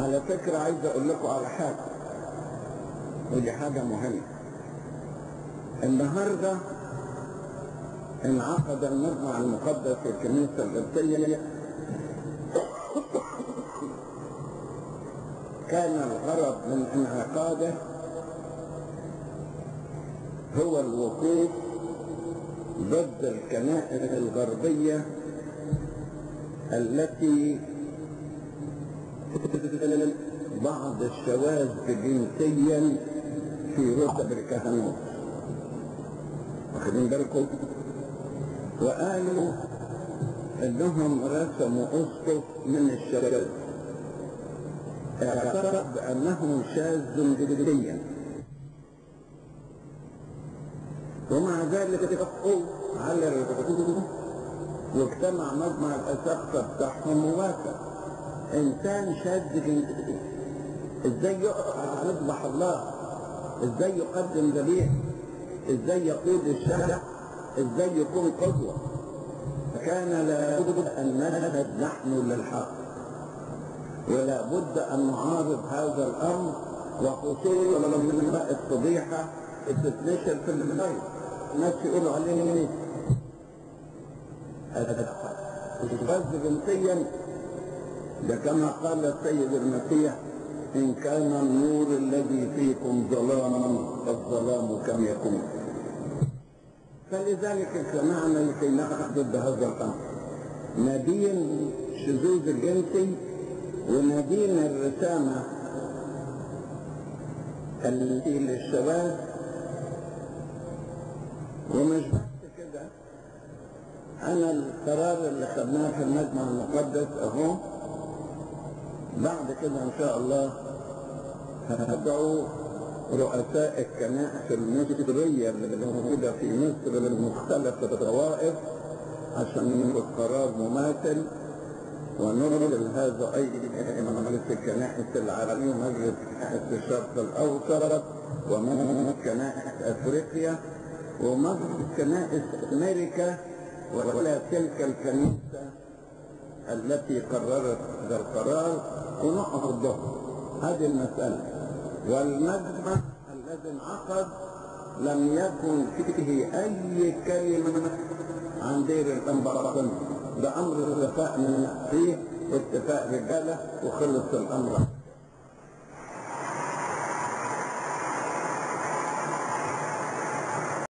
على فكرة عايز اقول لكم على حاجة ودي حاجة مهمة النهاردة انعقد المجمع المقدس في الكنيسة القبطية كان الغرض من انعقاده هو الوقوف ضد الكنائس الغربية التي بعض الشواذ جنسيا في رتب الكهنوت واخدين بالكم وقالوا انهم رسموا اسقف من الشواذ اعتقد بانه شاذ جنسيا ومع ذلك اتفقوا على الرسول واجتمع مجمع الاساقفه بتاعهم ووافق انسان شاذ جنسيا ازاي يقف على مذبح الله ازاي يقدم ذبيح ازاي يقود الشرع ازاي يكون قدوة فكان لابد ان نشهد نحن للحق ولا بد ان نعارض هذا الامر وخصوصا لما بقت فضيحة تتنشر في البداية الناس يقولوا علينا ايه الغز جنسيا ده كما قال السيد المسيح إن كان النور الذي فيكم ظلاما فالظلام كم يكون فلذلك اجتمعنا لكي نقف ضد هذا الأمر ندين شذوذ الجنسي وندين الرسامة التي للشباب ومش بس كده أنا القرار اللي خدناه في المجمع المقدس أهو بعد كده ان شاء الله هدعو رؤساء الكنائس المصرية اللي موجودة في مصر لمختلف الطوائف عشان ناخد قرار مماثل ونرسل هذا ايضا مجلس الكنائس العالمية ومجلس كنائس الشرق الاوسط ومجلس كنائس افريقيا ومجلس كنائس امريكا ولا تلك الكنيسة التي قررت هذا القرار ونقف ضده هذه المسألة والمجمع الذي انعقد لم يكن فيه أي كلمة عن دير الأنباطن ده أمر اتفاق من فيه اتفاق رجالة وخلص الأمر